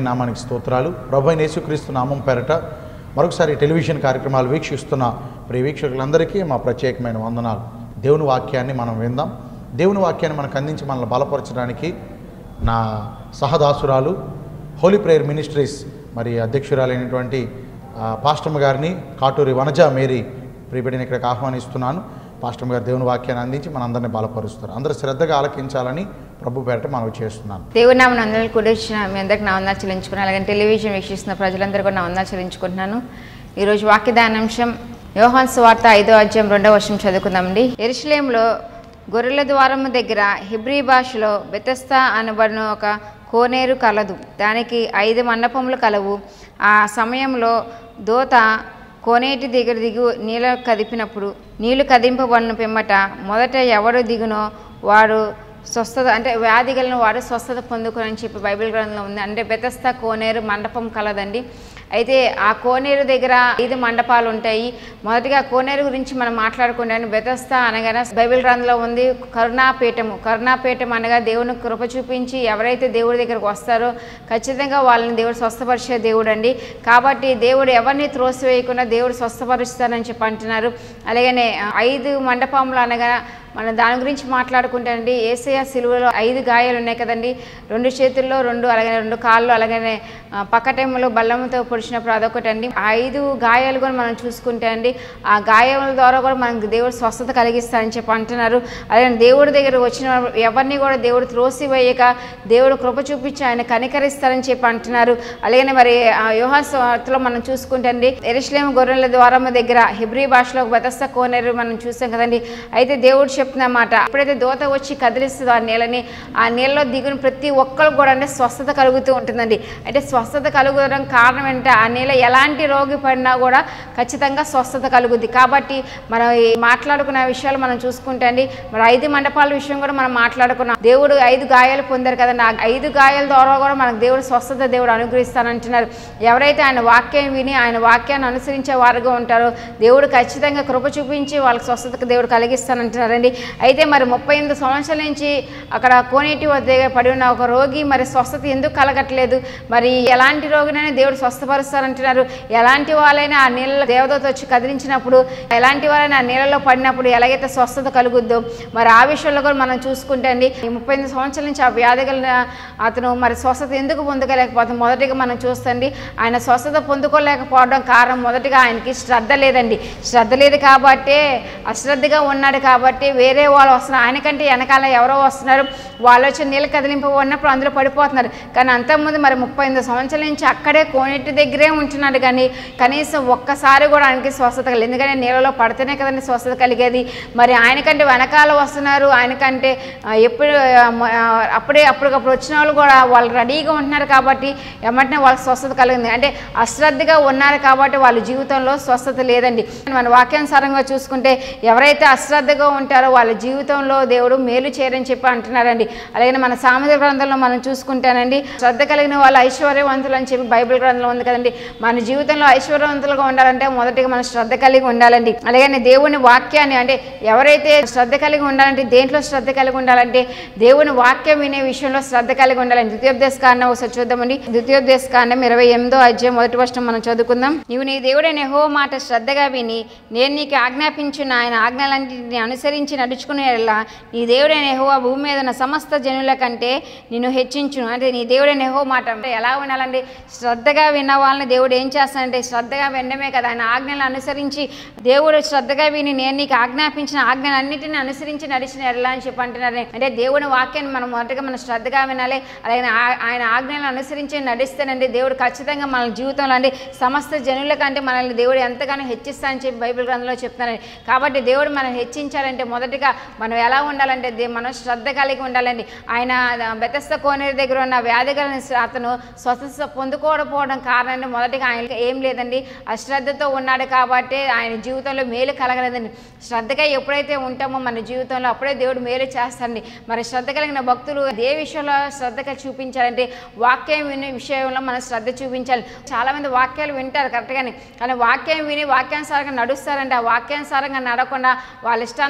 నామానికి స్తోత్రాలు ప్రభు అయిన యేసుక్రీస్తు నామం పేరట మరొకసారి టెలివిజన్ కార్యక్రమాలు వీక్షిస్తున్న ప్రియ వీక్షకులందరికీ మా ప్రత్యేకమైన వందనాలు దేవుని వాక్యాన్ని మనం విందాం దేవుని వాక్యాన్ని మనకు అందించి మనల్ని బలపరచడానికి నా సహదాసురాలు హోలీ ప్రేయర్ మినిస్ట్రీస్ మరి అధ్యక్షురాలైనటువంటి ఆ, పాస్టమ్ గారిని కాటూరి వనజ మేరీ ప్రియబడిని ఇక్కడికి ఆహ్వానిస్తున్నాను పాస్టమ్ గారు దేవుని వాక్యాన్ని అందించి మనందరినీ బలపరుస్తారు అందరూ శ్రద్ధగా ఆలకించాలని ప్రభు పేరట మనవి చేస్తున్నాను దేవుని నామను అందరినీ కూడా ఇచ్చిన మీ అందరికి నా వందలు చెల్లించుకున్నాను అలాగే టెలివిజన్ వీక్షిస్తున్న ప్రజలందరూ కూడా నా వందలు చెల్లించుకుంటున్నాను ఈరోజు వాక్యదానాంశం యోహాన్ సువార్త ఐదో అధ్యాయం రెండవ వర్షం చదువుకుందామండి ఎరుషలేంలో గొర్రెల ద్వారం దగ్గర హిబ్రీ భాషలో బెతస్తా అనబడిన ఒక కోనేరు కలదు దానికి ఐదు మండపములు కలవు ఆ సమయంలో దోత కోనేటి దగ్గర దిగు నీళ్ళ కదిపినప్పుడు నీళ్లు కదింపబడిన పిమ్మట మొదట ఎవడు దిగునో వాడు స్వస్థత అంటే వ్యాధి కలిగిన వాడు స్వస్థత పొందుకోనని చెప్పి బైబిల్ గ్రంథంలో ఉంది అంటే బెతస్తా కోనేరు మండపం కలదండి అయితే ఆ కోనేరు దగ్గర ఐదు మండపాలు ఉంటాయి మొదటిగా కోనేరు గురించి మనం మాట్లాడుకుంటాను బెతస్తా అనగా బైబిల్ గ్రంథంలో ఉంది కరుణాపీఠము కరుణాపీఠం అనగా దేవుని కృప చూపించి ఎవరైతే దేవుడి దగ్గరకు వస్తారో ఖచ్చితంగా వాళ్ళని దేవుడు స్వస్థపరిచే దేవుడు అండి కాబట్టి దేవుడు ఎవరిని త్రోసివేయకుండా దేవుడు స్వస్థపరుస్తారని చెప్పి అంటున్నారు అలాగనే ఐదు మండపములు అనగా మనం దాని గురించి మాట్లాడుకుంటానండి ఏసయ సిలువలో ఐదు గాయాలు ఉన్నాయి కదండి రెండు చేతుల్లో రెండు అలాగే రెండు కాళ్ళు అలాగనే ఆ, పక్కటెమ్మలో బల్లముతో పొడిచినప్పుడు అదొకటి అండి ఆ ఐదు గాయాలు కూడా మనం చూసుకుంటే అండి ఆ గాయాల ద్వారా కూడా మనకు దేవుడు స్వస్థత కలిగిస్తారని చెప్పి అంటున్నారు అలాగే దేవుడి దగ్గర వచ్చిన ఎవరిని కూడా దేవుడు త్రోసివేయక దేవుడు కృప చూపించి ఆయన కనికరిస్తారని చెప్పి అంటున్నారు అలాగే మరి ఆ యోహాస్వార్తలో మనం చూసుకుంటే అండి ఎరుశ్లేం గొర్రెల ద్వారం దగ్గర హిబ్రీ భాషలో ఒక బతస్త కోనేరు మనం చూసాం కదండి అయితే దేవుడు చెప్తున్నమాట ఎప్పుడైతే దోత వచ్చి కదిలిస్తుందో ఆ నీళ్ళని ఆ నీళ్ళలో దిగిన ప్రతి ఒక్కరికి కూడా అంటే స్వస్థత కలుగుతూ ఉంటుందండి అంటే స్వస్థత కలుగడం కారణం ఏంటంటే ఆ నీళ్ళ ఎలాంటి రోగి పడినా కూడా ఖచ్చితంగా స్వస్థత కలుగుద్ది కాబట్టి మనం ఈ మాట్లాడుకున్న విషయాలు మనం చూసుకుంటే అండి మరి ఐదు మండపాల విషయం కూడా మనం మాట్లాడుకున్నాం దేవుడు ఐదు గాయాలు పొందారు కదండి ఆ ఐదు గాయాల ద్వారా కూడా మనకు దేవుడు స్వస్థత దేవుడు అనుగ్రహిస్తానంటున్నారు ఎవరైతే ఆయన వాక్యం విని ఆయన వాక్యాన్ని అనుసరించే వారుగా ఉంటారో దేవుడు ఖచ్చితంగా కృప చూపించి వాళ్ళకి స్వస్థతకు దేవుడు కలిగిస్తానంటున్నారండి అయితే మరి ముప్పై ఎనిమిది సంవత్సరాల నుంచి అక్కడ కోనేటి వద్ద పడి ఉన్న ఒక రోగి మరి స్వస్థత ఎందుకు కలగట్లేదు మరి ఎలాంటి రోగినైనా దేవుడు స్వస్థపరుస్తారంటున్నారు ఎలాంటి వాళ్ళైనా ఆ నీళ్ళలో దేవదూత వచ్చి కదిలించినప్పుడు ఎలాంటి వాళ్ళైనా ఆ నీళ్ళలో పడినప్పుడు ఎలాగైతే స్వస్థత కలుగుద్దో మరి ఆ విషయంలో కూడా మనం చూసుకుంటే అండి ఈ ముప్పై ఎనిమిది సంవత్సరాల నుంచి ఆ వ్యాధి కలిగిన అతను మరి స్వస్థత ఎందుకు పొందుకోలేకపోతాం మొదటిగా మనం చూస్తుంది ఆయన స్వస్థత పొందుకోలేకపోవడం కారణం మొదటిగా ఆయనకి శ్రద్ధ లేదండి శ్రద్ధ లేదు కాబట్టే అశ్రద్ధగా ఉన్నాడు కాబట్టి వేరే వాళ్ళు వస్తున్నారు ఆయనకంటే వెనకాల ఎవరో వస్తున్నారు వాళ్ళు వచ్చి నీళ్ళు కదిలింపు ఉన్నప్పుడు అందులో పడిపోతున్నారు కానీ అంతకుముందు మరి ముప్పై ఎనిమిది సంవత్సరాల నుంచి అక్కడే కోనేటి దగ్గరే ఉంటున్నాడు కానీ కనీసం ఒక్కసారి కూడా ఆయనకి స్వస్థత కలిగింది ఎందుకంటే నీళ్ళలో పడితేనే కదండి స్వస్థత కలిగేది మరి ఆయనకంటే వెనకాల వస్తున్నారు ఆయనకంటే ఆ, ఎప్పుడు ఆ, మ- ఆ, అప్పుడే అప్పటికప్పుడు వచ్చిన వాళ్ళు కూడా వాళ్ళు రెడీగా ఉంటున్నారు కాబట్టి ఎమ్మటనే వాళ్ళకి స్వస్థత కలిగింది అంటే అశ్రద్ధగా ఉన్నారు కాబట్టి వాళ్ళ జీవితంలో స్వస్థత లేదండి మన వాక్యానుసారంగా చూసుకుంటే ఎవరైతే అశ్రద్ధగా ఉంటారో వాళ్ళ జీవితంలో దేవుడు మేలు చేయరని చెప్పి అంటున్నారండి అలాగే మన సామెత గ్రంథంలో మనం చూసుకుంటానండి శ్రద్ధ కలిగిన వాళ్ళు ఐశ్వర్యవంతులు అని చెప్పి బైబిల్ గ్రంథంలో ఉంది కదండి మన జీవితంలో ఐశ్వర్యవంతులుగా ఉండాలంటే మొదటిగా మనం శ్రద్ధ కలిగి ఉండాలండి అలాగే దేవుని వాక్యాన్ని అంటే ఎవరైతే శ్రద్ధ కలిగి ఉండాలంటే దేంట్లో శ్రద్ధ కలిగి ఉండాలంటే దేవుని వాక్యం వినే విషయంలో శ్రద్ధ కలిగి ఉండాలని ద్వితీయోపదేశ కాండం ఒకసారి చూద్దామండి ద్వితీయోపదేశ కాండం ఇరవై ఎనిమిదో అధ్యాయం మొదటి వర్షం మనం చదువుకుందాం నీవు నీ దేవుడైన హో మాట శ్రద్ధగా విని నేను నీకు ఆజ్ఞాపించిన ఆయన ఆజ్ఞలన్నింటిని అనుసరించి నడుచుకునేలా నీ దేవుడైన యెహోవా భూమి మీద ఉన్న సమస్త జనుల కంటే నిన్ను హెచ్చించును అంటే నీ దేవుడైన యెహోవా మాట అంటే ఎలా వినాలండి శ్రద్ధగా విన్న వాళ్ళని దేవుడు ఏం చేస్తానంటే శ్రద్ధగా వినడమే కదా ఆయన ఆజ్ఞలను అనుసరించి దేవుడు శ్రద్ధగా విని నేను నీకు ఆజ్ఞాపించిన ఆజ్ఞలన్నిటిని అనుసరించి నడిచిన ఎలా అని చెప్పి అంటున్నారు అంటే దేవుని వాక్యాన్ని మనం మొదటగా మనం శ్రద్ధగా వినాలి అలాగే ఆ- ఆయన ఆజ్ఞలను అనుసరించి నడిస్తేనండి దేవుడు ఖచ్చితంగా మన జీవితంలో అంటే సమస్త జనుల కంటే మనల్ని దేవుడు ఎంతగానో హెచ్చిస్తానని చెప్పి బైబిల్ గ్రంథంలో చెప్తున్నారండి కాబట్టి దేవుడు మనం హెచ్చించాలంటే మొదటిగా మనం ఎలా ఉండాలంటే దే- మనం శ్రద్ధ కలిగి ఉండాలండి ఆయన బెతస్త కోనేరు దగ్గర ఉన్న వ్యాధి కలిగిన స- అతను స్వస్థత పొందుకోకపోవడం కారణం మొదటిగా ఆయన ఏం లేదండి అశ్రద్ధతో ఉన్నాడు కాబట్టి ఆయన జీవితంలో మేలు కలగలేదండి శ్రద్ధగా ఎప్పుడైతే ఉంటామో మన జీవితంలో అప్పుడే దేవుడు మేలు చేస్తాడండి మరి శ్రద్ధ కలిగిన భక్తులు ఏ విషయంలో శ్రద్ధగా చూపించాలంటే వాక్యం వినే విషయంలో మనం శ్రద్ధ చూపించాలి చాలా మంది వాక్యాలు వింటారు కరెక్ట్గానే కానీ వాక్యం విని వాక్యానుసారంగా నడుస్తారంటే ఆ వాక్యానుసారంగా నడకుండా వాళ్ళ ఇష్టానుసారంగా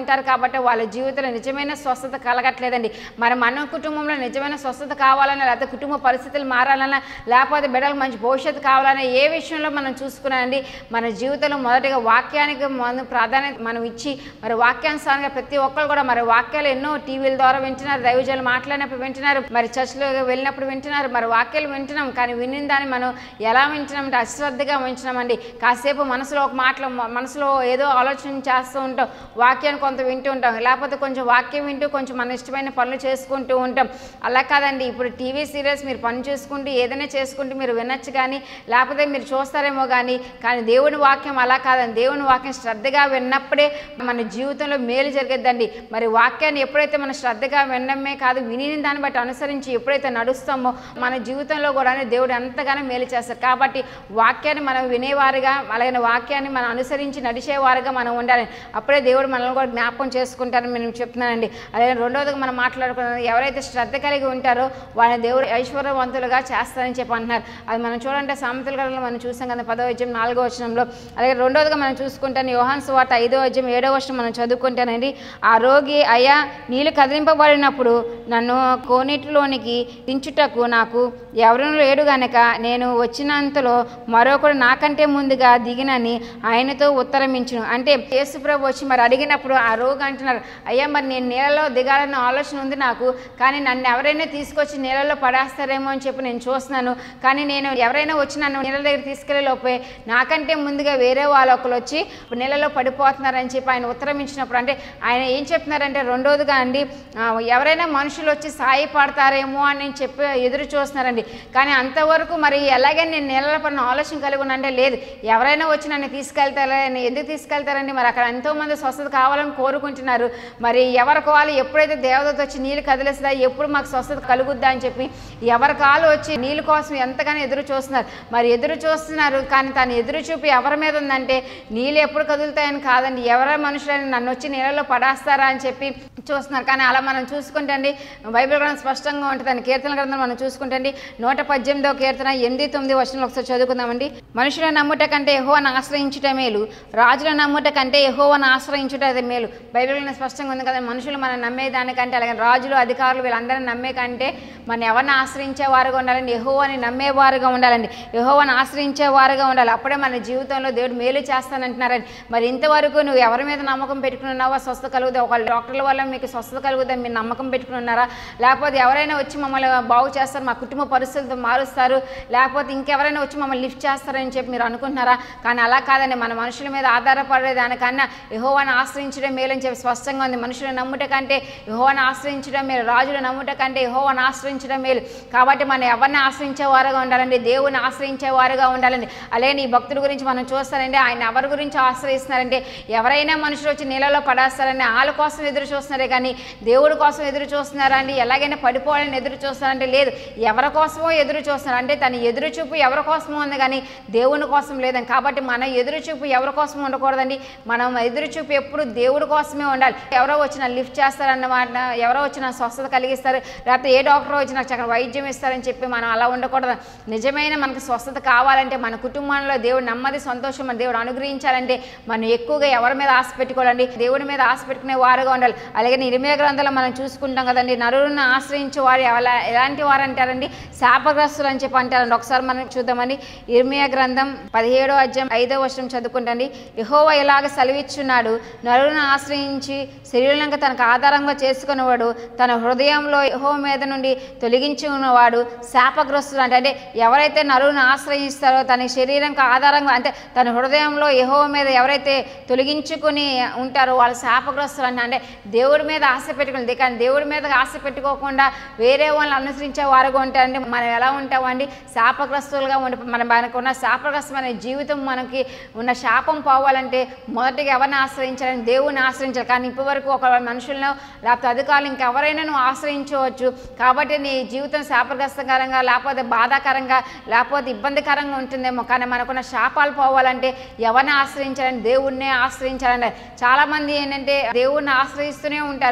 ఉంటారు కాబట్టి వాళ్ళ జీవితంలో నిజమైన స్వస్థత కలగట్లేదండి మరి మన కుటుంబంలో నిజమైన స్వస్థత కావాలన్నా లేకపోతే కుటుంబ పరిస్థితులు మారాలన్నా లేకపోతే బిడ్డలకు మంచి భవిష్యత్తు కావాలన్నా ఏ విషయంలో మనం చూసుకున్నానండి మన జీవితంలో మొదటిగా వాక్యానికి మన ప్రాధాన్యత మనం ఇచ్చి మరి వాక్యానుసారంగా ప్రతి ఒక్కరు కూడా మరి వాక్యాలు ఎన్నో టీవీల ద్వారా వింటున్నారు దైవజనులు మాట్లాడినప్పుడు వింటున్నారు మరి చర్చిలో వెళ్ళినప్పుడు వింటున్నారు మరి వాక్యాలు వింటున్నాం కానీ వినిన దాన్ని మనం ఎలా వింటున్నాం అంటే అశ్రద్ధగా వింటున్నామండి కాసేపు మనసులో ఒక మాటలు మనసులో ఏదో ఆలోచన చేస్తూ ఉంటాం వాక్యాన్ని కొంత వింటూ ఉంటాం లేకపోతే కొంచెం వాక్యం వింటూ కొంచెం మన ఇష్టమైన పనులు చేసుకుంటూ ఉంటాం అలా కాదండి ఇప్పుడు టీవీ సీరియల్స్ మీరు పని చేసుకుంటూ ఏదైనా చేసుకుంటూ మీరు వినొచ్చు కానీ లేకపోతే మీరు చూస్తారేమో కానీ కానీ దేవుని వాక్యం అలా కాదండి దేవుని వాక్యం శ్రద్ధగా విన్నప్పుడే మన జీవితంలో మేలు జరిగేద్దండి మరి వాక్యాన్ని ఎప్పుడైతే మనం శ్రద్ధగా వినడమే కాదు విని దాన్ని బట్టి అనుసరించి ఎప్పుడైతే నడుస్తామో మన జీవితంలో కూడా దేవుడు ఎంతగానో మేలు చేస్తారు కాబట్టి వాక్యాన్ని మనం వినేవారుగా అలాగే వాక్యాన్ని మనం అనుసరించి నడిచేవారుగా మనం ఉండాలి అప్పుడే దేవుడు మనల్ని కూడా జ్ఞాపకం చేసుకుంటారని నేను చెప్తున్నానండి అలాగే రెండవదిగా మనం మాట్లాడుకున్నాం ఎవరైతే శ్రద్ధ కలిగి ఉంటారో వాళ్ళని దేవుడు ఐశ్వర్యవంతులుగా చేస్తారని చెప్పి అంటున్నారు అది మనం చూడంటే సామెతల గ్రంథంలో మనం చూసాం కదా పదో అధ్యాయం నాలుగో వచనంలో అలాగే రెండవదిగా మనం చూసుకుంటే యోహాన్ సువార్త ఐదో అధ్యాయం ఏడో వచనం మనం చదువుకుంటానండి ఆ రోగి అయ్యా నీళ్ళు కదిలింపబడినప్పుడు నన్ను కోనేటిలోనికి దించుటకు నాకు ఎవరు లేడు గనక నేను వచ్చినంతలో మరొకడు నాకంటే ముందుగా దిగినని ఆయనతో ఉత్తరమించును అంటే యేసుప్రభు వచ్చి మరి అడిగినప్పుడు ఆ రోగి అంటున్నారు అయ్యా మరి నేను నీళ్ళలో దిగాలన్న ఆలోచన ఉంది నాకు కానీ నన్ను ఎవరైనా తీసుకొచ్చి నీళ్ళలో పడేస్తారేమో అని చెప్పి నేను చూస్తున్నాను కానీ నేను ఎవరైనా వచ్చి నన్ను నీళ్ళ దగ్గర తీసుకెళ్ళే లోపే నాకంటే ముందుగా వేరే వాళ్ళు ఒకరు వచ్చి నీళ్ళలో పడిపోతున్నారని చెప్పి ఆయన ఉత్తరం ఇచ్చినప్పుడు అంటే ఆయన ఏం చెప్తున్నారంటే రెండోదిగా అండి ఆ, ఎవరైనా మనుషులు వచ్చి సాయపడతారేమో అని నేను చెప్పి ఎదురు చూస్తున్నారండి కానీ అంతవరకు మరి ఎలాగే నేను నీళ్ళలో పడిన ఆలోచన కలిగి ఉన్నానంటే లేదు ఎవరైనా వచ్చి నన్ను తీసుకెళ్తారని ఎందుకు తీసుకెళ్తారండి మరి అక్కడ ఎంతోమంది స్వస్థత కావాలని కోరుకుంటున్నారు మరి ఎవరికి వాళ్ళు ఎప్పుడైతే దేవదత్త వచ్చి నీళ్ళు కదిలేస్తుందా ఎప్పుడు మాకు స్వస్థత కలుగుద్దా అని చెప్పి ఎవరి కాలు వచ్చి నీళ్ళ కోసం ఎంతగానో ఎదురు చూస్తున్నారు మరి ఎదురు చూస్తున్నారు కానీ తను ఎదురు చూపి ఎవరి మీద ఉందంటే నీళ్ళు ఎప్పుడు కదులుతాయని కాదండి ఎవరి మనుషులని నన్ను వచ్చి నీళ్ళలో పడేస్తారా అని చెప్పి చూస్తున్నారు కానీ అలా మనం చూసుకుంటే అండి బైబిల్ గ్రంథం స్పష్టంగా ఉంటుందని కీర్తన గ్రంథం మనం చూసుకుంటే అండి నూట పద్దెనిమిదో కీర్తన ఎనిమిది తొమ్మిది వర్షంలో ఒకసారి చదువుకుందామండి మనుషుల నమ్ముట కంటే యెహోవాను ఆశ్రయించుట మేలు రాజుల నమ్ముట కంటే యెహోవాను ఆశ్రయించుట అది మేలు బైబిల్ గ్రంథం స్పష్టంగా ఉంది కదా మనుషులు మనం నమ్మేదానికంటే అలాగే రాజులు అధికారులు వీళ్ళందరినీ నమ్మే కంటే మనం ఎవరిని ఆశ్రయించేవారుగా ఉండాలండి యెహోవాని నమ్మేవారుగా ఉండాలండి యెహోవాని ఆశ్రయించేవారుగా ఉండాలి అప్పుడే మన జీవితంలో దేవుడు మేలు చేస్తానంటున్నారని మరి ఇంతవరకు నువ్వు ఎవరి మీద నమ్మకం పెట్టుకుని ఉన్నావో స్వస్థత కలుగుదా ఒక డాక్టర్ల వల్ల మీకు స్వస్థత కలుగుదా మీరు నమ్మకం పెట్టుకుని ఉన్నారా లేకపోతే ఎవరైనా వచ్చి మమ్మల్ని బాగు చేస్తారు మా కుటుంబ పరిస్థితులు మారుస్తారు లేకపోతే ఇంకెవరైనా వచ్చి మమ్మల్ని లిఫ్ట్ చేస్తారని చెప్పి మీరు అనుకుంటున్నారా కానీ అలా కాదండి మన మనుషుల మీద ఆధారపడే దానికన్నా యహోవాని ఆశ్రయించడం మేలని చెప్పి స్పష్టంగా ఉంది మనుషులు నమ్ముట కంటే యహోవాని ఆశ్రయించడం మేలు రాజులు నమ్ముట కంటే యహోవాని ఆశ్రయించడం మేలు కాబట్టి మనం ఎవరిని ఆశ్రయించేవారుగా ఉండాలండి దేవుని ఆశ్రయించేవారుగా ఉండాలండి అలాగే ఈ భక్తుల గురించి మనం చూస్తారండి ఆయన ఎవరి గురించి ఆశ్రయిస్తున్నారంటే ఎవరైనా మనుషులు వచ్చి నీళ్ళలో పడేస్తారని వాళ్ళ కోసం ఎదురు చూస్తున్నారే కానీ దేవుడి కోసం ఎదురు చూస్తున్నారా అండి ఎలాగైనా పడిపోవాలని ఎదురు చూస్తున్నారంటే లేదు ఎవరి కోసమో ఎదురు చూస్తున్నారు అంటే తన ఎదురు చూపు ఎవరి కోసమో ఉంది కానీ దేవుని కోసం లేదని కాబట్టి మన ఎదురు చూపు ఎవరి కోసం ఉండకూడదండి మనం ఎదురు చూపు ఎప్పుడు దేవుడి కోసమే ఉండాలి ఎవరో వచ్చిన లిఫ్ట్ చేస్తారన్నమాట ఎవరో వచ్చిన స్వస్థత కలిగిస్తారు లేకపోతే ఏ డాక్టర్ వచ్చి నాకు చక్కగా వైద్యం ఇస్తారని చెప్పి మనం అలా ఉండకూడదు నిజమైన మనకు స్వస్థత కావాలంటే మన కుటుంబంలో దేవుడు నెమ్మది సంతోషం మన దేవుడు అనుగ్రహించాలంటే మనం ఎక్కువగా ఎవరి మీద ఆశ పెట్టుకోవాలండి దేవుడి మీద ఆశ పెట్టుకునే వారుగా ఉండాలి అలాగే నిర్మయ గ్రంథంలో మనం చూసుకుంటాం కదండి నరులను ఆశ్రయించే వారు ఎలా ఎలాంటి వారు అంటారండి శాపగ్రస్తులు అని చెప్పి అంటారండి ఒకసారి మనం చూద్దామని ఇర్మియా గ్రంథం పదిహేడో అధ్యాయం ఐదో వర్షం చదువుకుంటండి యహోవ ఇలాగ సెలవిచ్చున్నాడు నరులను ఆశ్రయించి శరీరంగా తనకు ఆధారంగా చేసుకునేవాడు తన హృదయంలో యహో మీద నుండి తొలగించుకున్నవాడు శాపగ్రస్తుడు అంటే అంటే ఎవరైతే నరులను ఆశ్రయిస్తారో తన శరీరంకి ఆధారంగా అంటే తన హృదయంలో యహో మీద ఎవరైతే తొలగించుకుని ఉంటారో వాళ్ళు శాపగ్రస్తులు అంటే అంటే దేవుడి మీద ఆశ పెట్టుకునేది కానీ దేవుడి మీద ఆశ పెట్టుకోకుండా వేరే వాళ్ళని అనుసరించే వారుగా ఉంటారండి మనం ఎలా ఉంటామండి శాపగ్రస్తులుగా ఉండి మన మనకు ఉన్న శాపగ్రస్తమైన జీవితం మనకి ఉన్న శాపం పోవాలంటే మొదటిగా ఎవరిని ఆశ్రయించాలని దేవుని ఆశ్రయించాలి కానీ ఇప్పటివరకు ఒక మనుషులను లేకపోతే అధికారులు ఇంకెవరైనా నువ్వు ఆశ్రయించవచ్చు కాబట్టి నీ జీవితం శాపగ్రస్తకరంగా లేకపోతే బాధాకరంగా లేకపోతే ఇబ్బందికరంగా ఉంటుందేమో కానీ మనకున్న శాపాలు పోవాలంటే ఎవరిని ఆశ్రయించాలని దేవుణ్ణే ఆశ్రయించాలంటే చాలామంది ఏంటంటే దేవుణ్ణి ఆశ్రయిస్తూనే ఉంటారు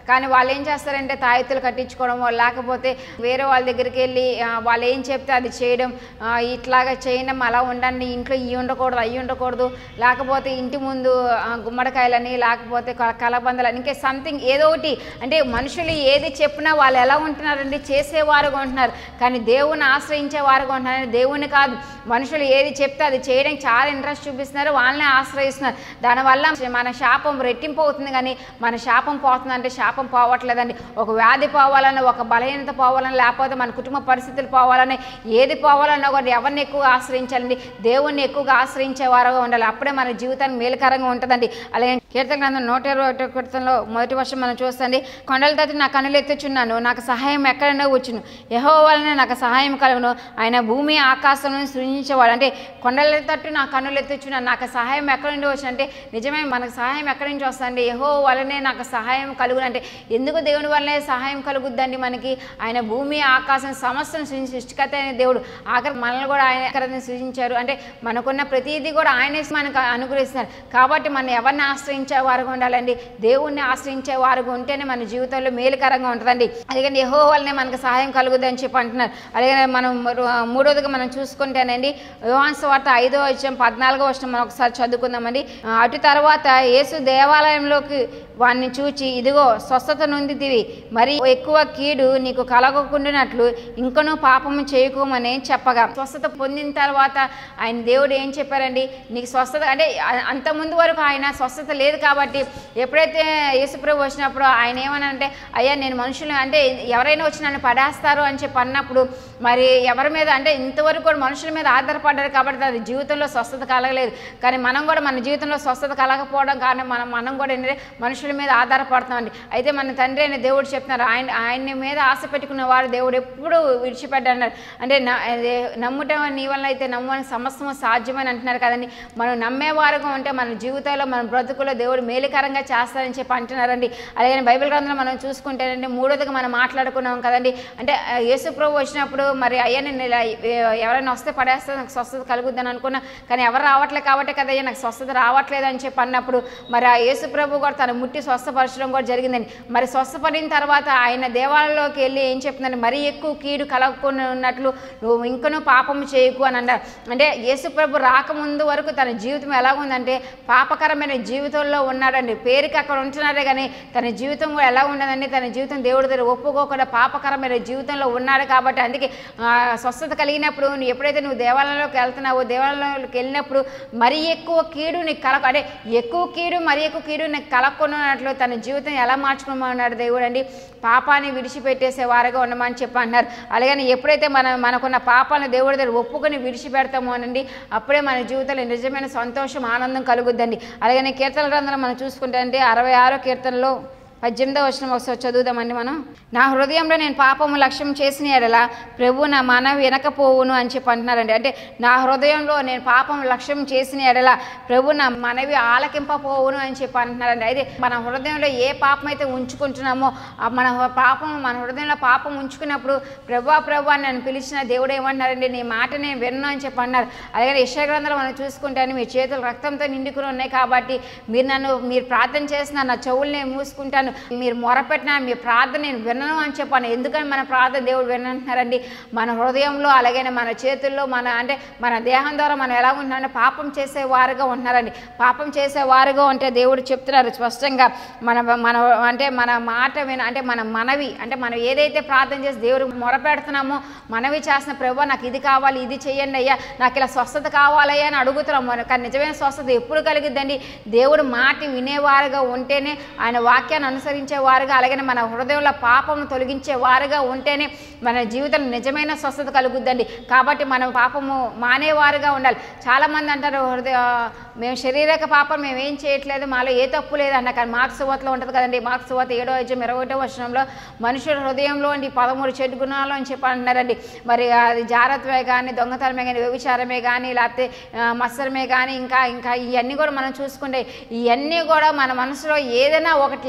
కానీ వాళ్ళు ఏం చేస్తారంటే తాయెత్తులు కట్టించుకోవడమో లేకపోతే వేరే వాళ్ళ దగ్గరికి వెళ్ళి ఆ, వాళ్ళు ఏం చెప్తే అది చేయడం ఆ, ఇట్లాగా చేయడం అలా ఉండండి ఇంట్లో ఇవి ఉండకూడదు అవి ఉండకూడదు లేకపోతే ఇంటి ముందు ఆ, గుమ్మడికాయలని లేకపోతే క- కలబందలని ఇంకా సంథింగ్ ఏదో ఒకటి అంటే మనుషులు ఏది చెప్పినా వాళ్ళు ఎలా ఉంటున్నారండి చేసేవారుగా ఉంటున్నారు కానీ దేవుని ఆశ్రయించే వారుగా ఉంటున్నారు దేవుని కాదు మనుషులు ఏది చెప్తే అది చేయడానికి చాలా ఇంట్రెస్ట్ చూపిస్తున్నారు వాళ్ళని ఆశ్రయిస్తున్నారు దానివల్ల మన శాపం రెట్టింపు అవుతుంది కానీ మన శాపం పోతుందంటే శాపం పోవట్లేదండి ఒక వ్యాధి పోవాలని ఒక బలహీనత పోవాలని లేకపోతే మన కుటుంబ పరిస్థితులు పోవాలని ఏది పోవాలన్నా కూడా ఎవరిని ఎక్కువగా ఆశ్రయించాలండి దేవుణ్ణి ఎక్కువగా ఆశ్రయించే వారుగా ఉండాలి అప్పుడే మన జీవితానికి మేలుకరంగా ఉంటుందండి అలాగే కీర్తన గ్రంథం నూట ఇరవై ఒకటి కీర్తనలో మొదటి వర్షం మనం చూస్తుంది కొండల తట్టు నా కన్నులు ఎత్తుచున్నాను నాకు సహాయం ఎక్కడైనా వచ్చును యహో వలన నాకు సహాయం కలుగును ఆయన భూమి ఆకాశం సృజించేవాడు అంటే కొండల తట్టు నా కన్నులు ఎత్తుచున్నాను నాకు సహాయం ఎక్కడి నుండి వచ్చిన అంటే నిజమే మనకు సహాయం ఎక్కడి నుంచి వస్తుందండి యహో వలనే నాకు సహాయం కలుగును అంటే ఎందుకు దేవుని వల్లనే సహాయం కలుగుద్దండి మనకి ఆయన భూమి ఆకాశం సమస్తం సృష్టి- సృష్టికర్త అయిన దేవుడు ఆఖరి మనల్ని కూడా ఆయన ఎక్కడైనా సృజించారు అంటే మనకున్న ప్రతిదీ కూడా ఆయనే మనకు అనుగ్రహిస్తున్నారు కాబట్టి మనం ఎవరిని ఆశ్రయించే వారుగా ఉండాలండి దేవుణ్ణి ఆశ్రయించే వారుగా ఉంటేనే మన జీవితంలో మేలుకరంగా ఉంటుందండి అలాగే యహో వల్లనే మనకు సహాయం కలుగుద్ది అని చెప్పి అంటున్నారు అలాగే మనం మరో- మూడోదిగా మనం చూసుకుంటేనండి యోహాన్స్ వార్త ఐదో వచ్చాం పద్నాలుగో వచ్చిన మనం ఒకసారి చదువుకుందామండి ఆ, అటు తర్వాత యేసు దేవాలయంలోకి వాడిని చూచి ఇదిగో స్వస్థత నొందితివి మరి ఎక్కువ కీడు నీకు కలగకుండానట్లు ఇంకనూ పాపము చేయకోమని చెప్పగా స్వస్థత పొందిన తర్వాత ఆయన దేవుడు ఏం చెప్పారండి నీకు స్వస్థత అంటే అ- అంత ముందు వరకు ఆయన స్వస్థత లేదు కాబట్టి ఎప్పుడైతే యేసుప్రభు వచ్చినప్పుడు ఆయన ఏమనంటే అయ్యా నేను మనుషులు అంటే ఎవరైనా వచ్చి నన్ను పడేస్తారు అని చెప్పి అన్నప్పుడు మరి ఎవరి మీద అంటే ఇంతవరకు కూడా మనుషుల మీద ఆధారపడ్డారు కాబట్టి అది జీవితంలో స్వస్థత కలగలేదు కానీ మనం కూడా మన జీవితంలో స్వస్థత కలగకపోవడం కారణం మనం మనం కూడా ఏంటంటే మనుషుల మీద ఆధారపడుతామండి అయితే మన తండ్రి అయిన దేవుడు చెప్తున్నారు ఆయన ఆయన మీద ఆశ పెట్టుకున్న వారు దేవుడు ఎప్పుడు విడిచిపెట్టన్నారు అంటే న- అదే నమ్ముటం నీ వల్ల అయితే నమ్మని సమస్తము సాధ్యమని అంటున్నారు కదండి మనం నమ్మేవారుగా ఉంటే మన జీవితంలో మన బ్రతుకులో దేవుడు మేలుకరంగా చేస్తారని చెప్పి అంటున్నారండి అలాగే బైబిల్ గ్రంథంలో మనం చూసుకుంటేనండి మూడోదిగా మనం మాట్లాడుకున్నాం కదండి అంటే ఆ, యేసు ప్రభు వచ్చినప్పుడు మరి అయ్యా నేను ఇలా ఎ- ఎవరైనా వస్తే పడేస్తే నాకు స్వస్థత కలుగుద్దని అనుకున్నా కానీ ఎవరు రావట్లేదు కాబట్టి కదా అయ్యా నాకు స్వస్థత రావట్లేదు అని చెప్పి అన్నప్పుడు మరి ఆ యేసు ప్రభు కూడా తను ముట్టి స్వస్థపరచడం కూడా జరిగిందండి మరి స్వస్థపడిన తర్వాత ఆయన దేవాలయంలోకి వెళ్ళి ఏం చెప్తుందండి మరీ ఎక్కువ కీడు కలగకుండా ఉన్నట్లు నువ్వు ఇంకనూ పాపము చేయకు అని అన్నారు అంటే యేసు ప్రభు రాకముందు వరకు తన జీవితం ఎలా ఉందంటే పాపకరమైన జీవితంలో ఉన్నాడండి పేరుకి అక్కడ ఉంటున్నారే కానీ తన జీవితం కూడా ఎలా ఉండదండి తన జీవితం దేవుడి దగ్గర ఒప్పుకోకుండా పాపకరమైన జీవితంలో ఉన్నాడు కాబట్టి అందుకే ఆ, స్వస్థత కలిగినప్పుడు నువ్వు ఎప్పుడైతే నువ్వు దేవాలయంలోకి వెళ్తున్నావో దేవాలయంలోకి వెళ్ళినప్పుడు మరీ ఎక్కువ కీడు నీకు కలగ అంటే ఎక్కువ కీడు మరీ ఎక్కువ కీడు నీకు కలగకున్నట్లు తన జీవితం ఎలా మార్చుకోమన్నాడు దేవుడు అండి పాపాన్ని విడిచిపెట్టేసే వారుగా ఉండమని చెప్పి అన్నారు అలాగని ఎప్పుడైతే మనం మనకున్న పాపాలను దేవుడి దగ్గర ఒప్పుకొని విడిచిపెడతామో అనండి అప్పుడే మన జీవితంలో నిజమైన సంతోషం ఆనందం కలుగుద్దండి అలాగని కీర్తన గ్రంథంలో మనం చూసుకుంటే అంటే అరవై ఆరో కీర్తనలో పద్దెనిమిదో వచ్చిన ఒకసారి చదువుదామండి మనం నా హృదయంలో నేను పాపము లక్ష్యం చేసిన ఎడల ప్రభు నా మనవి వినకపోవును అని చెప్పి అంటున్నారండి అంటే నా హృదయంలో నేను పాపం లక్ష్యం చేసిన ఎడల ప్రభు నా మనవి ఆలకింపపోవును అని చెప్పి అంటున్నారండి అయితే మన హృదయంలో ఏ పాపం అయితే ఉంచుకుంటున్నామో ఆ మన పాపం మన హృదయంలో పాపం ఉంచుకున్నప్పుడు ప్రభా ప్రభు అని నన్ను పిలిచిన దేవుడు ఏమంటున్నారండి నీ మాట నేను విన్ను అని చెప్పి అన్నారు అలాగే యశగ్రంథంలో మనం చూసుకుంటాను మీ చేతులు రక్తంతో నిండుకుని ఉన్నాయి కాబట్టి మీరు నన్ను మీరు ప్రార్థన చేసిన నా చెవులు నేను మూసుకుంటాను మీరు మొరపెట్టిన మీ ప్రార్థన నేను వినను అని చెప్పాను ఎందుకని మన ప్రార్థన దేవుడు వినంటున్నారండి మన హృదయంలో అలాగే మన చేతుల్లో మన అంటే మన దేహం ద్వారా మనం ఎలా ఉంటున్నారంటే పాపం చేసే వారుగా ఉంటున్నారండి పాపం చేసే వారుగా ఉంటే దేవుడు చెప్తున్నారు స్పష్టంగా మన మన అంటే మన మాట విన అంటే మన మనవి అంటే మనం ఏదైతే ప్రార్థన చేసి దేవుడు మొరపెడుతున్నామో మనవి చేసిన ప్రభు నాకు ఇది కావాలి ఇది చేయండి అయ్యా నాకు ఇలా స్వస్థత కావాలయ్యా అని అడుగుతున్నాం మనం కానీ నిజమైన స్వస్థత ఎప్పుడు కలిగిద్దండి దేవుడు మాట వినేవారుగా ఉంటేనే ఆయన వాక్యాన్ని అనుసరించే వారుగా అలాగే మన హృదయంలో పాపము తొలగించే వారుగా ఉంటేనే మన జీవితంలో నిజమైన స్వస్థత కలుగుద్దండి కాబట్టి మనం పాపము మానేవారుగా ఉండాలి చాలామంది అంటారు హృదయ మేము శారీరక పాపం మేము ఏం చేయట్లేదు మాలో ఏ తప్పు లేదన్న కానీ మార్క్స్ సువతలో ఉంటుంది కదండి మార్క్స్ సువత ఏడో అధ్యాయం ఇరవై ఒకటో వర్షంలో మనుషుల హృదయంలో ఉండి పదమూడు చెడు గుణాలు అని చెప్పి అంటున్నారండి మరి అది జాగ్రత్తమే కానీ దొంగతనమే కానీ వ్యభిచారమే కానీ లేకపోతే ఆ, మత్సరమే కానీ ఇంకా ఇంకా ఇవన్నీ కూడా మనం చూసుకుంటే ఇవన్నీ కూడా మన మనసులో ఏదైనా ఒకటి లా-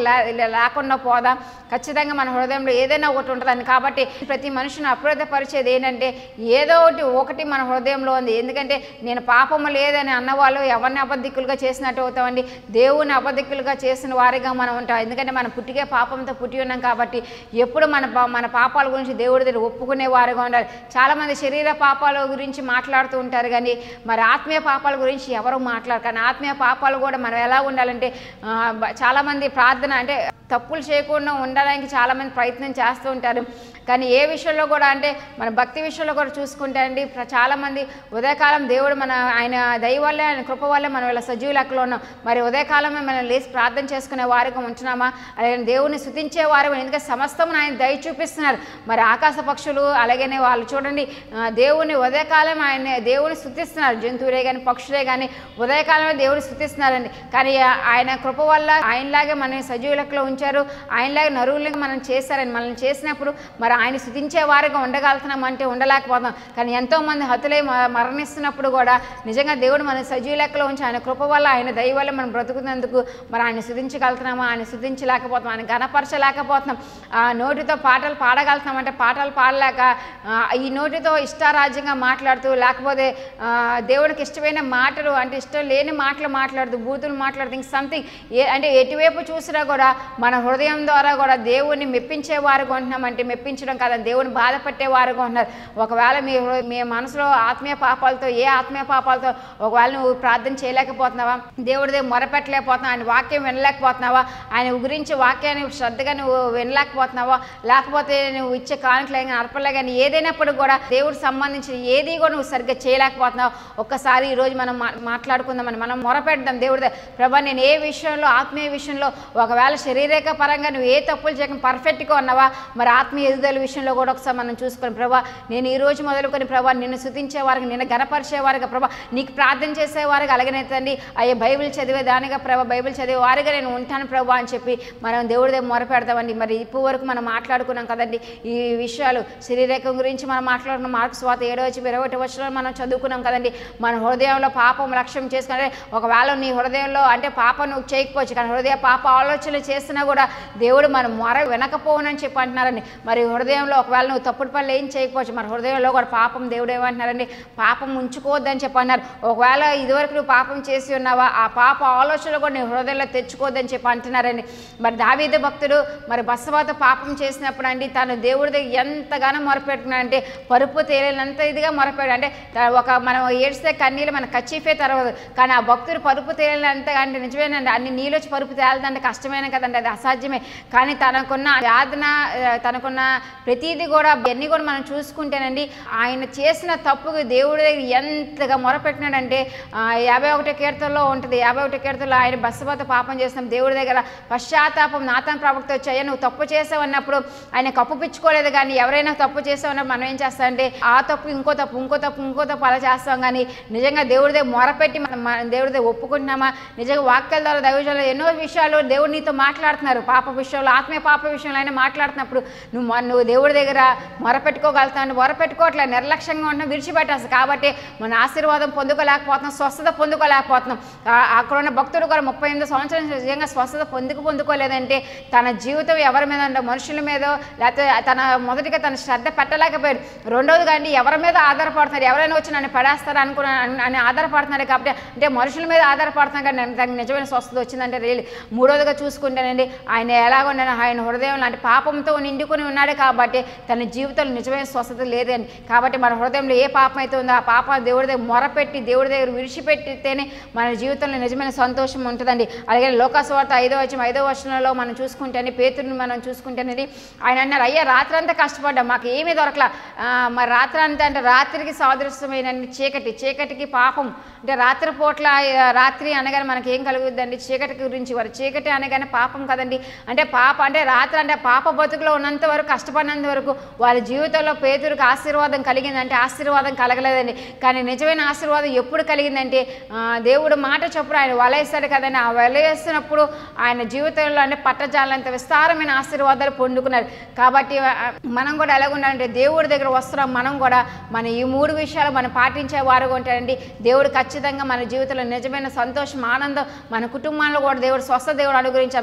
లేదంటే లేకుండా పోదాం ఖచ్చితంగా మన హృదయంలో ఏదైనా ఒకటి ఉంటుందని కాబట్టి ప్రతి మనిషిని అప్రదపరిచేది ఏంటంటే ఏదో ఒకటి ఒకటి మన హృదయంలో ఉంది ఎందుకంటే నేను పాపము లేదని అన్నవాళ్ళు ఎవరిని అబద్ధికులుగా చేసినట్టు అవుతామండి దేవుని అబద్ధికులుగా చేసిన వారిగా మనం ఉంటాం ఎందుకంటే మనం పుట్టిగే పాపంతో పుట్టి ఉన్నాం కాబట్టి ఎప్పుడు మన పా- మన పాపాల గురించి దేవుడి దగ్గర ఒప్పుకునే వారుగా ఉండాలి చాలామంది శరీర పాపాల గురించి మాట్లాడుతూ ఉంటారు కానీ మరి ఆత్మీయ పాపాల గురించి ఎవరు మాట్లాడరు కానీ ఆత్మీయ పాపాలు కూడా మనం ఎలా ఉండాలంటే ఆ, బ- చాలామంది ప్రార్థన అంటే తప్పులు చేయకుండా ఉండడానికి చాలామంది ప్రయత్నం చేస్తూ ఉంటారు కానీ ఏ విషయంలో కూడా అంటే మన భక్తి విషయంలో కూడా చూసుకుంటే అండి ప్ర- చాలామంది ఉదయకాలం దేవుడు మన ఆయన దయ వల్లే ఆయన కృప వల్లే మనం ఇలా సజీవ లెక్కలో ఉన్నాం మరి ఉదయకాలమే మనం లేచి ప్రార్థన చేసుకునే వారిగా ఉంటున్నామా అలాగే దేవుని స్థుతించే వారు ఎందుకంటే సమస్తం ఆయన దయ చూపిస్తున్నారు మరి ఆకాశ పక్షులు అలాగనే వాళ్ళు చూడండి ఆ, దేవుని ఉదయకాలం ఆయన దేవుని స్థుతిస్తున్నారు జంతువులే కానీ పక్షులే కానీ ఉదయకాలమే దేవుని స్థుతిస్తున్నారండి కానీ ఆ- ఆయన కృప వల్ల ఆయనలాగే మన సజీవ లెక్కలో ఉంచారు ఆయనలాగే నరువులకి మనం చేశారని మనల్ని చేసినప్పుడు మరి ఆయన స్థుతించే వారిగా ఉండగలుగుతున్నాం అంటే ఉండలేకపోతాం కానీ ఎంతోమంది హతులై మ- మరణిస్తున్నప్పుడు కూడా నిజంగా దేవుడు మన సజీవ లెక్కలో ఉంచి ఆయన కృప వల్ల ఆయన దయ వల్ల మనం బ్రతుకున్నందుకు మరి ఆయన స్థుతించగలుగుతున్నామా ఆయన స్థుతించలేకపోతున్నాం ఆయన గణపరచలేకపోతున్నాం ఆ నోటితో పాటలు పాడగలుగుతున్నాం అంటే పాటలు పాడలేక ఆ, ఈ నోటితో ఇష్టారాజ్యంగా మాట్లాడుతూ లేకపోతే ఆ, దేవునికి ఇష్టమైన మాటలు అంటే ఇష్టం లేని మాటలు మాట్లాడుతూ బూతులు మాట్లాడుతూ ఇంక సంథింగ్ ఏ అంటే ఎటువైపు చూసినా కూడా మన హృదయం ద్వారా కూడా దేవుణ్ణి మెప్పించే వారుగా ఉంటున్నాం అంటే మెప్పించడం కాదని దేవుని బాధపట్టే వారుగా ఉంటున్నారు ఒకవేళ మీ హృ- మీ మనసులో ఆత్మీయ పాపాలతో ఏ ఆత్మీయ పాపాలతో ఒకవేళ నువ్వు ప్రార్థన చేయలేకపోతున్నావా దేవుడి దగ్గర మొరపెట్టలేకపోతున్నావా ఆయన వాక్యం వినలేకపోతున్నావా ఆయన గురించి వాక్యాన్ని శ్రద్ధగా నువ్వు వినలేకపోతున్నావా లేకపోతే నువ్వు ఇచ్చే కానుకలే కానీ అర్పలే కానీ ఏదైనప్పుడు కూడా దేవుడికి సంబంధించిన ఏది కూడా నువ్వు సరిగ్గా చేయలేకపోతున్నావు ఒక్కసారి ఈరోజు మనం మా- మాట్లాడుకుందామని మనం మొరపెడదాం దేవుడి దగ్గర ప్రభా నేను ఏ విషయంలో ఆత్మీయ విషయంలో ఒకవేళ శరీరేక పరంగా నువ్వు ఏ తప్పులు చేయకుండా పర్ఫెక్ట్గా ఉన్నావా మరి ఆత్మీయ ఎదుగుదల విషయంలో కూడా ఒకసారి మనం చూసుకొని ప్రభా నేను ఈ రోజు మొదలుకొని ప్రభా నిన్ను శుతించే వారికి నిన్ను గనపరిచే వారిగా ప్రభా నీకు ప్రార్థన చేసే వారికి అలాగనే తండ్రి అయ్యే బైబిల్ చదివే దానిగా ప్రభా బైబిల్ చదివే వారిగా నేను ఉంటాను ప్రభా అని చెప్పి మనం దేవుడి దగ్గర మొరపెడతామండి మరి ఇప్పుడు వరకు మనం మాట్లాడుకున్నాం కదండి ఈ విషయాలు శరీరేకం గురించి మనం మాట్లాడుకున్నాం మార్క్స్ స్వాత ఏడో వచ్చి ఇరవై ఒకటి వచ్చిన మనం చదువుకున్నాం కదండి మన హృదయంలో పాపం లక్ష్యం చేసుకుని ఒకవేళ నీ హృదయంలో అంటే పాపం నువ్వు చేయకపోవచ్చు కానీ హృదయ పాప ఆలోచనలు చేసినా కూడా దేవుడు మన మొర వినకపోవునని చెప్పి అంటున్నారండి మరి హృదయంలో ఒకవేళ నువ్వు తప్పుడు పనులు ఏం చేయకపోవచ్చు మరి హృదయంలో కూడా పాపం దేవుడు ఏమంటున్నారండి పాపం ఉంచుకోవద్దని చెప్పి అన్నారు ఒకవేళ ఇదివరకు నువ్వు పాపం చేసి ఉన్నావా ఆ పాప ఆలోచనలు కూడా నీ హృదయంలో తెచ్చుకోవద్దని చెప్పి అంటున్నారండి మరి దావీద భక్తుడు మరి బస్సవాత పాపం చేసినప్పుడు అండి తను దేవుడి దగ్గర ఎంతగానో మొరపెట్టుకున్నాడంటే పరుపు తేలినంత ఇదిగా మొరపెట్టాడు అంటే త- ఒక మనం ఏడ్స్తే కన్నీళ్ళు మన కచ్చీఫే తెరవదు కానీ ఆ భక్తుడు పరుపు తేలినంత అంటే నిజమేనండి అన్ని నీళ్ళు వచ్చి పరుపు తేలదంటే కష్టమైన కదండి అది అసాధ్యమే కానీ తనకున్న యాదన ఆ, తనకున్న ప్రతిదీ కూడా అన్నీ కూడా మనం చూసుకుంటేనండి ఆయన చేసిన తప్పుకి దేవుడి దగ్గర ఎంతగా మొరపెట్టినాడంటే ఆ, యాభై ఒకటో కీర్తనలో ఉంటుంది యాభై ఒకటో కీర్తనలో ఆయన బస్సుపోత పాపం చేసిన దేవుడి దగ్గర పశ్చాత్తాపం నాతన్ ప్రవక్త వచ్చాయా నువ్వు తప్పు చేసావు అన్నప్పుడు ఆయన కప్పు పిచ్చుకోలేదు కానీ ఎవరైనా తప్పు చేసామన్నప్పుడు మనం ఏం చేస్తామంటే ఆ తప్పు ఇంకో తప్పు ఇంకో తప్పు ఇంకో తప్పు అలా చేస్తాం కానీ నిజంగా దేవుడి దగ్గర మొరపెట్టి మనం మన దేవుడి దగ్గర ఒప్పుకుంటున్నామా నిజంగా వాక్యాల ద్వారా దైవజంలో ఎన్నో విషయాలు దేవుడు నీతో మాట్లాడుతున్నారు పాప విషయంలో ఆత్మీయ పాప విషయంలో అయినా మాట్లాడుతున్నప్పుడు నువ్వు మొ- నువ్వు దేవుడి దగ్గర మొరపెట్టుకోగలుగుతావు మొరపెట్టుకోవట్లేదు నిర్లక్ష్యంగా ఉండడం విడిచిపెట్టేస్తావు కాబట్టి మన ఆశీర్వాదం పొందుకోలేకపోతున్నాం స్వస్థత పొందుకోలేకపోతున్నాం ఆ- అక్కడ ఉన్న భక్తుడు కూడా ముప్పై ఎనిమిది సంవత్సరాల నుంచి నిజంగా స్వస్థత పొందుకు పొందుకోలేదంటే తన జీవితం ఎవరి మీద ఉందో మనుషుల మీద లేకపోతే తన మొదటిగా తన శ్రద్ధ పెట్టలేకపోయాడు రెండోది కానీ ఎవరి మీద ఆధారపడుతున్నారు ఎవరైనా వచ్చి నన్ను పడేస్తారు అనుకున్న అని ఆధారపడుతున్నారు కాబట్టి అంటే మనుషుల మీద ఆధారపడుతున్నారు కానీ నాకు- నాకు నిజమైన స్వస్థత వచ్చిందంటే రియల్ మూడోదిగా చూసుకుంటేనండి ఆయన ఎలాగుండను ఆయన హృదయంలో అంటే పాపంతో నిండుకుని ఉన్నాడు కాబట్టి తన జీవితంలో నిజమైన స్వస్థత లేదని కాబట్టి మన హృదయంలో ఏ పాపం అయితే ఉందో ఆ పాప దేవుడి దగ్గర మొరపెట్టి దేవుడి దగ్గర విడిచిపెట్టితేనే మన జీవితంలో నిజమైన సంతోషం ఉంటుందండి అలాగే లోకాసువార్త ఐదో వచ్చిన ఐదో వచనంలో మనం చూసుకుంటేనే పేతుడిని మనం చూసుకుంటేనే ఆయన అన్నారు అయ్యా రాత్రి అంతా కష్టపడ్డా మాకు ఏమీ దొరకలా ఆ, మరి రాత్రి అంతా అంటే రాత్రికి సాదృశ్యమైన చీకటి చీకటికి పాపం అంటే రాత్రి పూట్ల ఆ, రాత్రి అనగానే మనకి ఏం కలుగుద్దండి చీకటి గురించి వారు చీకటి అనగానే పాపం కదండి అంటే పాప అంటే రాత్రి అంటే పాప బతుకులో ఉన్నంత వరకు కష్టపడినంత వరకు వాళ్ళ జీవితంలో పేదరికి ఆశీర్వాదం కలిగిందంటే ఆశీర్వాదం కలగలేదండి కానీ నిజమైన ఆశీర్వాదం ఎప్పుడు కలిగిందంటే ఆ, దేవుడు మాట చొప్పున ఆయన వలేస్తాడు కదండి ఆ వలేస్తున్నప్పుడు ఆయన జీవితంలో అంటే పట్టజాలంత విస్తారమైన ఆశీర్వాదాలు పొందుకున్నారు కాబట్టి ఆ, మనం కూడా ఎలా ఉండాలంటే దేవుడి దగ్గర వస్తున్నాం మనం కూడా మన ఈ మూడు విషయాలు మనం పాటించే వారుగా ఉంటారండి దేవుడు ఖచ్చితంగా మన జీవితంలో నిజమైన సంతోషం ఆనందం మన కుటుంబాల్లో కూడా దేవుడు స్వస్థ దేవుడు అనుగ్రహించారు మరి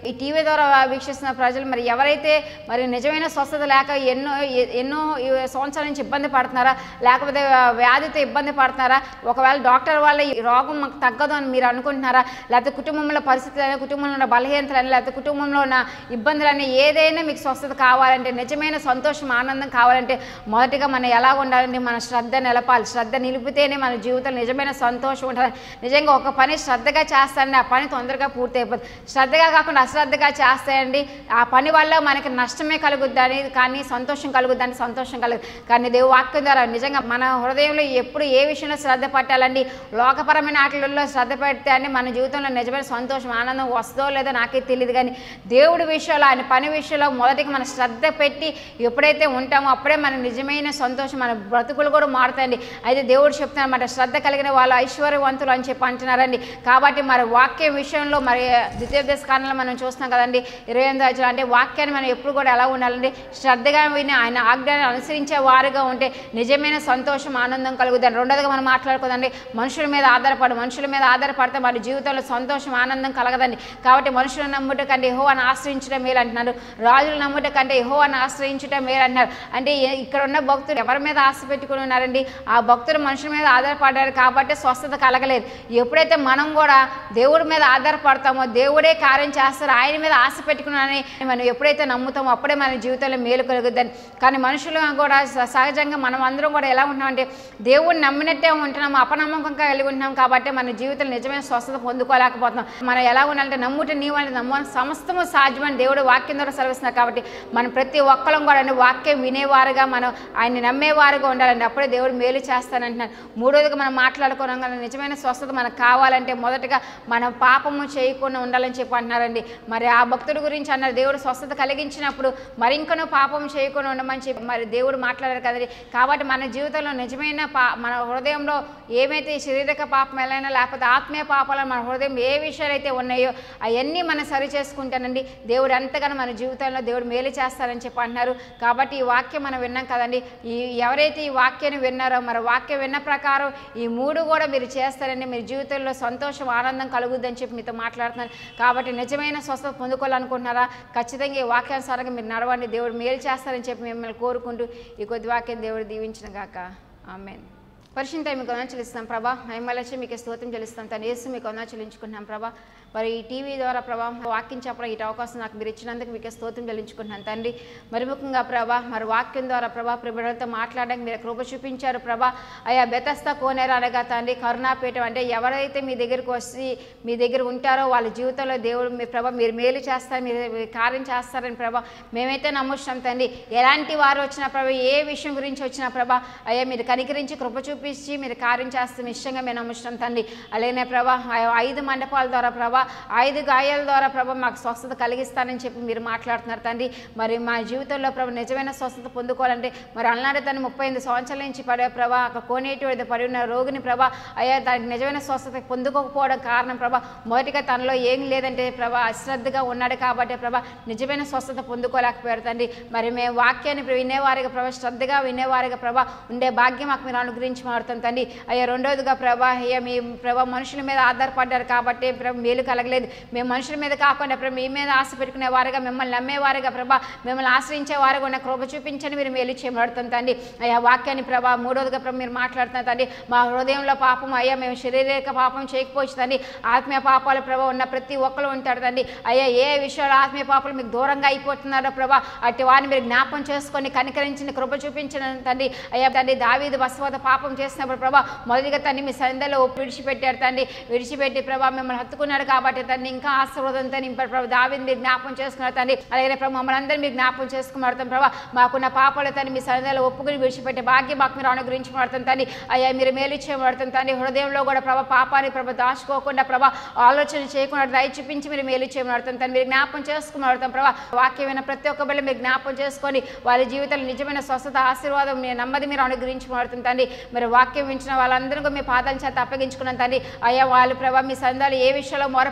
ఈ టీవీ ద్వారా వీక్షిస్తున్న ప్రజలు మరి ఎవరైతే మరి నిజమైన స్వస్థత లేక ఎన్నో ఎ- ఎన్నో ఈ సంవత్సరాల నుంచి ఇబ్బంది పడుతున్నారా లేకపోతే వ్యాధితో ఇబ్బంది పడుతున్నారా ఒకవేళ డాక్టర్ వల్ల ఈ రోగం మాకు తగ్గదు అని మీరు అనుకుంటున్నారా లేకపోతే కుటుంబంలో పరిస్థితులు కుటుంబంలో ఉన్న బలహీనతలని లేకపోతే కుటుంబంలో ఉన్న ఇబ్బందులని ఏదైనా మీకు స్వస్థత కావాలంటే నిజమైన సంతోషం ఆనందం కావాలంటే మొదటిగా మనం ఎలా ఉండాలంటే మన శ్రద్ధ నిలపాలి శ్రద్ధ నిలిపితేనే మన జీవితంలో నిజమైన సంతోషం ఉంటుంది నిజంగా ఒక పని శ్రద్ధగా చేస్తానండి ఆ పని తొందరగా పూర్తి అయిపోతుంది శ్రద్ధగా కాకుండా అశ్రద్ధగా చేస్తాయండి ఆ పని వల్ల మనకి నష్టమే కలుగుద్దని కానీ సంతోషం కలుగుద్దని సంతోషం కలుగుతుంది కానీ దేవు వాక్యం ద్వారా నిజంగా మన హృదయంలో ఎప్పుడు ఏ విషయంలో శ్రద్ధ పట్టాలండి లోకపరమైన ఆటలలో శ్రద్ధ పెడితే అండి మన జీవితంలో నిజమైన సంతోషం ఆనందం వస్తుందో లేదో నాకే తెలియదు కానీ దేవుడి విషయంలో ఆయన పని విషయంలో మొదటిగా మన శ్రద్ధ పెట్టి ఎప్పుడైతే ఉంటామో అప్పుడే మన నిజమైన సంతోషం మన బ్రతుకులు కూడా మారుతాయండి అయితే దేవుడు చెప్తున్నాడు మన శ్రద్ధ కలిగిన వాళ్ళు ఐశ్వర్యవంతులు అని చెప్పి అంటున్నారండి కాబట్టి మరి వాక్యం విషయంలో మరి ద్వితీయోపదేశ కాలంలో మనం చూస్తున్నాం కదండి ఇరవై ఎనిమిది వచ్చిన అంటే వాక్యాన్ని మనం ఎప్పుడు కూడా ఎలా ఉండాలండి శ్రద్ధగా విని ఆయన ఆజ్ఞాన్ని అనుసరించే వారుగా ఉంటే నిజమైన సంతోషం ఆనందం కలుగుతుంది రెండోదిగా మనం మాట్లాడుకోదండి మనుషుల మీద ఆధారపడి మనుషుల మీద ఆధారపడితే మన జీవితంలో సంతోషం ఆనందం కలగదండి కాబట్టి మనుషులను నమ్ముట కంటే ఎహో అని ఆశ్రయించడం మేలు అంటున్నారు రాజులు నమ్ముట కంటే ఎహో అని ఆశ్రయించడం మేలు అంటున్నారు అంటే ఏ- ఇక్కడ ఉన్న భక్తులు ఎవరి మీద ఆశ పెట్టుకుని ఉన్నారండి ఆ భక్తులు మనుషుల మీద ఆధారపడ్డారు కాబట్టి స్వస్థత కలగలేదు ఎప్పుడైతే మనం కూడా దేవుడి మీద ఆధారపడతామో దేవుడే కార్యం చేస్తారు ఆయన మీద ఆశ పెట్టుకున్నానని మనం ఎప్పుడైతే నమ్ముతామో అప్పుడే మన జీవితంలో మేలు కలుగుద్దని కానీ మనుషులు కూడా స- సహజంగా మనం అందరం కూడా ఎలా ఉంటున్నామంటే దేవుడిని నమ్మినట్టే ఉంటున్నాం అపనమ్మకంగా కలిగి ఉంటున్నాం కాబట్టి మన జీవితంలో నిజమైన స్వస్థత పొందుకోలేకపోతున్నాం మనం ఎలా ఉండాలంటే నమ్ముట నీవంటే నమ్మని సమస్తము సాధ్యమని దేవుడు వాక్యం ద్వారా సెలవిస్తున్నారు కాబట్టి మనం ప్రతి ఒక్కరం కూడా అండి వాక్యం వినేవారుగా మనం ఆయన్ని నమ్మేవారుగా ఉండాలండి అప్పుడే దేవుడు మేలు చేస్తానంటున్నాడు మూడోదిగా మనం మాట్లాడుకోవడం కానీ నిజమైన స్వస్థత మనకు కావాలంటే మొదటగా మనం పాపము చేయకుండా ఉండాలని చెప్పి అంటున్నారండి మరి ఆ భక్తుడి గురించి అన్నారు దేవుడు స్వస్థత కలిగించినప్పుడు మరింకనూ పాపం చేయకుండా ఉండమని చెప్పి మరి దేవుడు మాట్లాడారు కదండి కాబట్టి మన జీవితంలో నిజమైన పా మన హృదయంలో ఏమైతే ఈ శారీరక పాపం ఎలా లేకపోతే ఆత్మీయ పాపాలు మన హృదయం ఏ విషయాలు అయితే ఉన్నాయో అవన్నీ మనం సరి చేసుకుంటానండి దేవుడు ఎంతగానో మన జీవితంలో దేవుడు మేలు చేస్తారని చెప్పి అంటున్నారు కాబట్టి ఈ వాక్యం మనం విన్నాం కదండి ఈ ఎవరైతే ఈ వాక్యాన్ని విన్నారో మరి వాక్యం విన్న ప్రకారం ఈ మూడు కూడా మీరు చేస్తారండి మీ జీవితంలో సంతోషం ఆనందం కలుగుద్దని చెప్పి మీతో మాట్లాడుతున్నాను కాబట్టి నిజమైన స్వస్థత పొందుకోవాలనుకుంటున్నారా ఖచ్చితంగా ఈ వాక్యానుసారంగా మీరు నడవండి దేవుడు మేలు చేస్తారని చెప్పి మిమ్మల్ని కోరుకుంటూ ఈ కొద్ది వాక్యం దేవుడు దీవించిన గాక ఆమెన్ పరిశుద్ధ మీకు వందనాలు చెల్లిస్తాం ప్రభా మహిమలచ్చి మీకు స్తోత్రం చెల్లిస్తాం తను యేసు మీకు వందనాలు చెల్లించుకుంటున్నాం ప్రభా మరి ఈ టీవీ ద్వారా ప్రభా వాక్యం చెప్పడం ఇటు అవకాశం నాకు మీరు ఇచ్చినందుకు మీకు స్తోత్రం చెల్లించుకుంటున్నాను తండ్రి మరి ముఖ్యంగా ప్రభా మరి వాక్యం ద్వారా ప్రభా ప్రభుత్వంతో మాట్లాడడానికి మీరు కృప చూపించారు ప్రభా అయ్యా బెతస్త కోనేరు అనగా తండ్రి కరుణాపీఠం అంటే ఎవరైతే మీ దగ్గరికి వచ్చి మీ దగ్గర ఉంటారో వాళ్ళ జీవితంలో దేవుడు మీ ప్రభా మీరు మేలు చేస్తారు మీరు మీరు కార్యం చేస్తారని ప్రభా మేమైతే నమ్ముస్తాం తండ్రి ఎలాంటి వారు వచ్చినా ప్రభా ఏ విషయం గురించి వచ్చినా ప్రభా అయ్యా మీరు కనికరించి కృప చూపించి మీరు కార్యం చేస్తాం ఇష్టంగా మేము నమ్ముస్తాం తండ్రి అలానే ప్రభా ఆ ఐదు మండపాల ద్వారా ప్రభా ఐదు గాయాల ద్వారా ప్రభా మాకు స్వస్థత కలిగిస్తానని చెప్పి మీరు మాట్లాడుతున్నారు తండ్రి మరి మా జీవితంలో ప్రభా నిజమైన స్వస్థత పొందుకోవాలంటే మరి అల్నాడు తను ముప్పై ఎనిమిది సంవత్సరాల నుంచి పడే ప్రభా అక్కడ కోనేటి వద్ద పడి ఉన్న రోగిని ప్రభా అయ్యా దానికి నిజమైన స్వస్థత పొందుకోకపోవడం కారణం ప్రభా మొదటిగా తనలో ఏం లేదంటే ప్రభా అశ్రద్ధగా ఉన్నాడు కాబట్టి ప్రభా నిజమైన స్వస్థత పొందుకోలేకపోయారు తండ్రి మరి మేము వాక్యాన్ని వినేవారిగా ప్రభా శ్రద్ధగా వినేవారిగా ప్రభా ఉండే భాగ్యం మాకు మీరు అనుగ్రహించి మారుతాం తండ్రి అయ్యా రెండోదిగా ప్రభా అయ్యా మీ ప్రభా మనుషుల మీద ఆధారపడ్డారు కాబట్టి ప్రభా మేలు కలగలేదు మేము మనుషుల మీద కాకుండా ప్రభా మీ మీద ఆశ పెట్టుకునే వారుగా మిమ్మల్ని నమ్మేవారుగా ప్రభా మిమ్మల్ని ఆశ్రయించే వారుగా ఉన్న కృప చూపించని మీరు మేలు చేయబడతాం తండ్రి అయ్యా వాక్యాన్ని ప్రభా మూడోదిగా ప్రభా మీరు మాట్లాడుతున్నారు తండ్రి మా హృదయంలో పాపం అయ్యా మేము శారీరక పాపం చేయకపోవచ్చు తండ్రి ఆత్మీయ పాపాల ప్రభా ఉన్న ప్రతి ఒక్కరు ఉంటారు తండ్రి అయ్యా ఏ విషయాలు ఆత్మీయ పాపాలు మీకు దూరంగా అయిపోతున్నారో ప్రభా అట్టి వారిని మీరు జ్ఞాపం చేసుకొని కనికరించిన కృప చూపించిన తండ్రి అయ్యా తండ్రి దావీదు బస్వత పాపం చేసినప్పుడు ప్రభా మొదటిగా తండ్రి మీ సందలో విడిచిపెట్టారు తండ్రి విడిచిపెట్టి ప్రభా మిమ్మల్ని హత్తుకున్నాడు కాబట్టి తండ్రి ఇంకా ఆశీర్వాదంతో నింపారు ప్రభా దావీని మీరు జ్ఞాపం చేసుకున్నారు తండ్రి అలాగే ప్రభా మమ్మల్ని అందరినీ మీరు జ్ఞాపం చేసుకున్నారు ప్రభా మాకున్న పాపాలు తండ్రి మీ సందలో ఒప్పుకుని విడిచిపెట్టే భాగ్యం మాకు మీరు అనుగ్రహించి పడుతుంది తండ్రి అయ్యా మీరు మేలు చేయబడుతుంది తండ్రి హృదయంలో కూడా ప్రభా పాపాన్ని ప్రభా దాచుకోకుండా ప్రభా ఆలోచన చేయకుండా దయ చూపించి మీరు మేలు చేయబడుతుంది తండ్రి మీరు జ్ఞాపం చేసుకుని ప్రభా వాక్యమైన ప్రతి ఒక్క బిడ్డ మీరు జ్ఞాపం చేసుకొని వారి జీవితంలో నిజమైన స్వస్థత ఆశీర్వాదం మీరు నమ్మది మీరు అనుగ్రహించి పడుతుంది తండ్రి మరి వాక్యం వించిన వాళ్ళందరూ కూడా మీ పాదాల చేత అప్పగించుకున్నాను తండ్రి అయ్యా వాళ్ళు ప్రభా మీ సందాలు ఏ విషయంలో మొర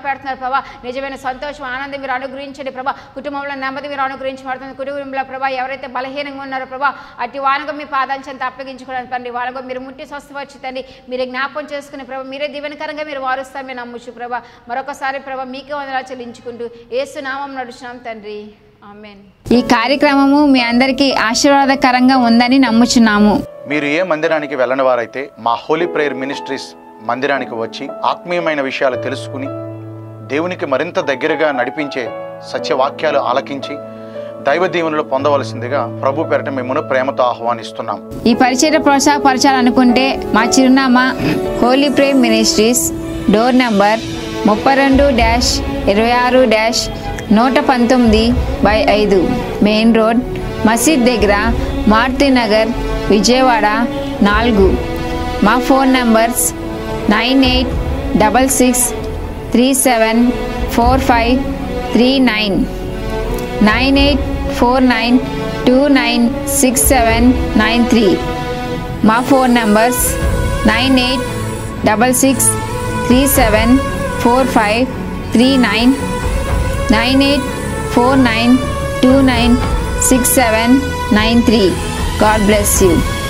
మొరపెడుతున్నారు ప్రభా నిజమైన సంతోషం ఆనందం మీరు అనుగ్రహించండి ప్రభా కుటుంబంలో నెమ్మది మీరు అనుగ్రహించబడుతుంది కుటుంబంలో ప్రభా ఎవరైతే బలహీనంగా ఉన్నారో ప్రభా అట్టి వానగా మీ పాదాంచంత అప్పగించుకోవడానికి తండ్రి వాళ్ళగా మీరు ముట్టి స్వస్థపరిచి తండ్రి మీరే జ్ఞాపం చేసుకుని ప్రభా మీరే దీవెనకరంగా మీరు వారుస్తామే నమ్ముచు ప్రభా మరొకసారి ప్రభా మీకే వందలా చెల్లించుకుంటూ ఏసు నామం నడుచున్నాం తండ్రి ఆమెన్ ఈ కార్యక్రమము మీ అందరికీ ఆశీర్వాదకరంగా ఉందని నమ్ముచున్నాము మీరు ఏ మందిరానికి వెళ్ళని వారైతే మా హోలీ ప్రేయర్ మినిస్ట్రీస్ మందిరానికి వచ్చి ఆత్మీయమైన విషయాలు తెలుసుకుని దేవునికి మరింత దగ్గరగా నడిపించే సత్యవాక్యాలు ఆలకించి దైవ దీవెనలు పొందవలసిందిగా ప్రభు పేరట మిమ్మల్ని ప్రేమతో ఆహ్వానిస్తున్నాం ఈ పరిచయ ప్రోత్సాహపరచాలనుకుంటే మా చిరునామా holy Prem ministries door number ముప్పై రెండు డ్యాష్ ఇరవై ఆరు డ్యాష్ నూట పంతొమ్మిది బై ఐదు మెయిన్ రోడ్ మసీద్ దగ్గర మారుతి నగర్ విజయవాడ నాలుగు మా phone numbers nine eight double six three seven four five three nine nine eight four nine two nine six seven nine three మా phone numbers nine eight double six three seven four five three nine nine eight four nine two nine six seven nine three god bless you